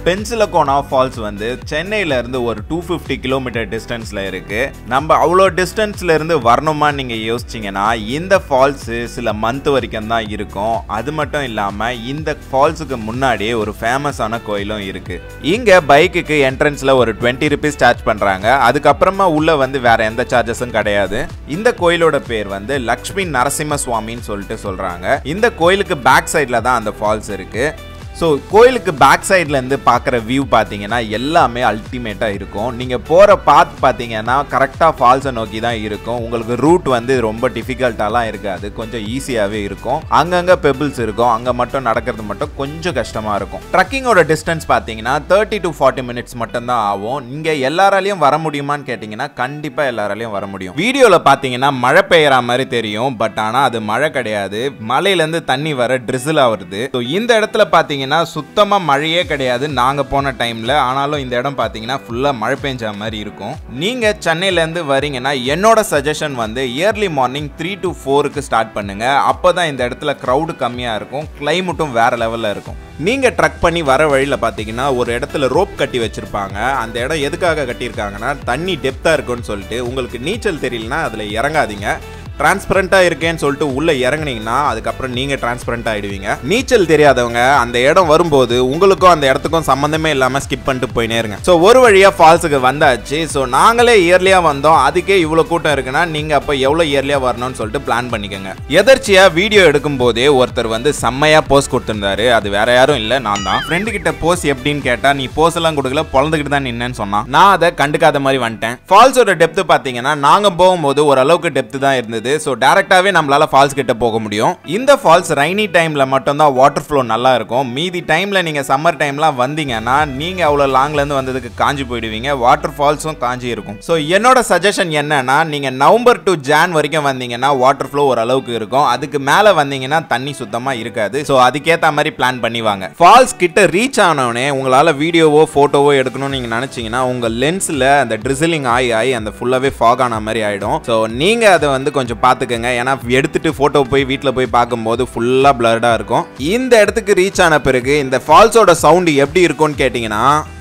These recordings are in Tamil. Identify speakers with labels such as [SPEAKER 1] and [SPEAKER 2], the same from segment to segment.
[SPEAKER 1] பென்சிலகோனா ஃபால்ஸ் வந்து சென்னையில இருந்து ஒரு டூ ஃபிஃப்டி கிலோமீட்டர் டிஸ்டன்ஸ்ல இருக்கு நம்ம அவ்வளோ டிஸ்டன்ஸ்ல இருந்து வரணுமா நீங்க யோசிச்சீங்கன்னா இந்த ஃபால்ஸ் சில மந்த் வரைக்கும் தான் இருக்கும் அது மட்டும் இல்லாம இந்த ஃபால்ஸுக்கு முன்னாடியே ஒரு ஃபேமஸான கோயிலும் இருக்கு இங்க பைக்குக்கு என்ட்ரன்ஸ்ல ஒரு டுவெண்ட்டி ருபீஸ் சார்ஜ் பண்றாங்க அதுக்கப்புறமா உள்ள வந்து வேற எந்த சார்ஜஸும் கிடையாது இந்த கோயிலோட பேர் வந்து லக்ஷ்மி நரசிம்ம சுவாமின்னு சொல்லிட்டு சொல்றாங்க இந்த கோயிலுக்கு பேக் சைடில் தான் அந்த ஃபால்ஸ் இருக்கு ஸோ கோயிலுக்கு பேக் சைட்லேருந்து பார்க்குற வியூ பார்த்தீங்கன்னா எல்லாமே அல்டிமேட்டாக இருக்கும் நீங்கள் போகிற பாத் பார்த்தீங்கன்னா கரெக்டாக ஃபால்ஸை நோக்கி தான் இருக்கும் உங்களுக்கு ரூட் வந்து ரொம்ப டிஃபிகல்ட்டாலாம் இருக்காது கொஞ்சம் ஈஸியாகவே இருக்கும் அங்கங்கே பெபிள்ஸ் இருக்கும் அங்கே மட்டும் நடக்கிறது மட்டும் கொஞ்சம் கஷ்டமாக இருக்கும் ட்ரக்கிங்கோட டிஸ்டன்ஸ் பார்த்தீங்கன்னா தேர்ட்டி டு ஃபார்ட்டி மினிட்ஸ் மட்டும்தான் ஆகும் நீங்கள் எல்லாராலையும் வர முடியுமான்னு கேட்டிங்கன்னா கண்டிப்பாக எல்லாராலையும் வர முடியும் வீடியோவில் பார்த்தீங்கன்னா மழை பெய்யற மாதிரி தெரியும் பட் ஆனால் அது மழை கிடையாது மலையிலேருந்து தண்ணி வர ட்ரிசில் வருது ஸோ இந்த இடத்துல பார்த்தீங்கன்னா சுத்தமாக மழையே கிடையாது நாங்கள் போன டைமில் ஆனாலும் இந்த இடம் பார்த்தீங்கன்னா ஃபுல்லாக மழை பெஞ்ச மாதிரி இருக்கும் நீங்கள் சென்னையிலேருந்து வரீங்கன்னா என்னோட சஜஷன் வந்து இயர்லி மார்னிங் த்ரீ டு ஃபோருக்கு ஸ்டார்ட் பண்ணுங்க அப்போ தான் இந்த இடத்துல க்ரௌடு கம்மியாக இருக்கும் கிளைமேட்டும் வேற லெவலில் இருக்கும் நீங்க ட்ரக் பண்ணி வர வழியில் பார்த்தீங்கன்னா ஒரு இடத்துல ரோப் கட்டி வச்சிருப்பாங்க அந்த இடம் எதுக்காக கட்டியிருக்காங்கன்னா தண்ணி டெப்த்தாக இருக்குன்னு சொல்லிட்டு உங்களுக்கு நீச்சல் தெரியலனா அதில் இறங்காதீங்க டிரான்ஸ்பரண்ட்டாக இருக்கேன்னு சொல்லிட்டு உள்ளே இறங்குனீங்கன்னா அதுக்கப்புறம் நீங்கள் டிரான்ஸ்பரண்ட் ஆகிடுவீங்க நீச்சல் தெரியாதவங்க அந்த இடம் வரும்போது உங்களுக்கும் அந்த இடத்துக்கும் சம்மந்தமே இல்லாமல் ஸ்கிப் பண்ணிட்டு போயினே இருங்க ஸோ ஒரு வழியாக ஃபால்ஸுக்கு வந்தாச்சு ஸோ நாங்களே இயர்லியாக வந்தோம் அதுக்கே இவ்வளோ கூட்டம் இருக்குன்னா நீங்கள் அப்போ எவ்வளோ இயர்லியாக வரணும்னு சொல்லிட்டு பிளான் பண்ணிக்கோங்க எதர்ச்சியாக வீடியோ எடுக்கும் போதே ஒருத்தர் வந்து செம்மையாக போஸ் கொடுத்துருந்தாரு அது வேற யாரும் இல்லை நான் தான் ஃப்ரெண்டு கிட்ட போஸ் எப்படின்னு கேட்டால் நீ போஸ் எல்லாம் கொடுக்கல பொழந்துக்கிட்டு தான் நின்னேன்னு சொன்னான் நான் அதை கண்டுக்காத மாதிரி வந்துட்டேன் ஃபால்ஸோட டெப்த் பார்த்தீங்கன்னா நாங்கள் போகும்போது ஓரளவுக்கு டெப்த் தான் இருந்தது ஸோ டேரெக்டாகவே நம்மளால ஃபால்ஸ் கிட்ட போக முடியும் இந்த ஃபால்ஸ் ரைனி டைமில் மட்டும்தான் வாட்டர் ஃப்ளோ நல்லா இருக்கும் மீதி டைமில் நீங்கள் சம்மர் டைம்லாம் வந்தீங்கன்னா நீங்கள் அவ்வளோ லாங்லேருந்து வந்ததுக்கு காஞ்சி போயிடுவீங்க வாட்டர் ஃபால்ஸும் காஞ்சி இருக்கும் ஸோ என்னோட சஜஷன் என்னன்னா நீங்கள் நவம்பர் டு ஜான் வரைக்கும் வந்தீங்கன்னா வாட்டர் ஃப்ளோ ஓரளவுக்கு இருக்கும் அதுக்கு மேலே வந்தீங்கன்னா தண்ணி சுத்தமாக இருக்காது ஸோ அதுக்கேற்ற மாதிரி பிளான் பண்ணி வாங்க ஃபால்ஸ் கிட்ட ரீச் ஆனவுடனே உங்களால் வீடியோவோ ஃபோட்டோவோ எடுக்கணும்னு நீங்கள் நினச்சிங்கன்னா உங்கள் லென்ஸில் அந்த ட்ரிசிலிங் ஆகி ஆகி அந்த ஃபுல்லாகவே ஃபாக் ஆன மாதிரி ஆகிடும் ஸோ நீங்கள் அதை வந்து கொஞ்சம் பார்த்துக்கோங்க ஏன்னா எடுத்துட்டு ஃபோட்டோ போய் வீட்டில் போய் பார்க்கும்போது ஃபுல்லாக பிளர்டாக இருக்கும் இந்த இடத்துக்கு ரீச் ஆன பிறகு இந்த ஃபால்ஸோட சவுண்டு எப்படி இருக்கும்னு கேட்டிங்கன்னா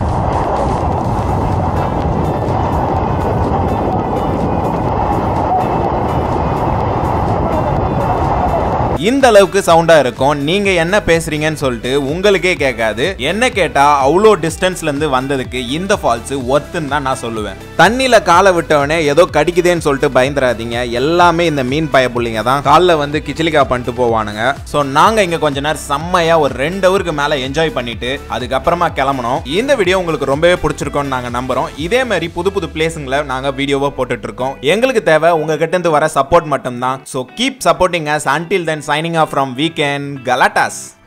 [SPEAKER 1] இந்த அளவுக்கு சவுண்டா இருக்கும் நீங்க என்ன பேசுறீங்கன்னு சொல்லிட்டு உங்களுக்கே கேட்காது என்ன கேட்டா அவ்வளோ டிஸ்டன்ஸ்ல இருந்து வந்ததுக்கு இந்த ஃபால்ஸ் ஒர்த்துன்னு தான் நான் சொல்லுவேன் தண்ணியில காலை விட்டவனே ஏதோ கடிக்குதேன்னு சொல்லிட்டு பயந்துராதீங்க எல்லாமே இந்த மீன் பயப்புள்ளிங்க தான் காலில் வந்து கிச்சிலிக்கா பண்ணிட்டு போவானுங்க ஸோ நாங்க இங்க கொஞ்ச நேரம் செம்மையா ஒரு ரெண்டு ஹவருக்கு மேல என்ஜாய் பண்ணிட்டு அதுக்கப்புறமா கிளம்பணும் இந்த வீடியோ உங்களுக்கு ரொம்பவே பிடிச்சிருக்கோம்னு நாங்க நம்புறோம் இதே மாதிரி புது புது பிளேஸுங்களை நாங்க வீடியோவா போட்டுட்டு இருக்கோம் எங்களுக்கு தேவை உங்ககிட்ட இருந்து வர சப்போர்ட் மட்டும்தான் so keep supporting us until then signing off from Weekend Galatas.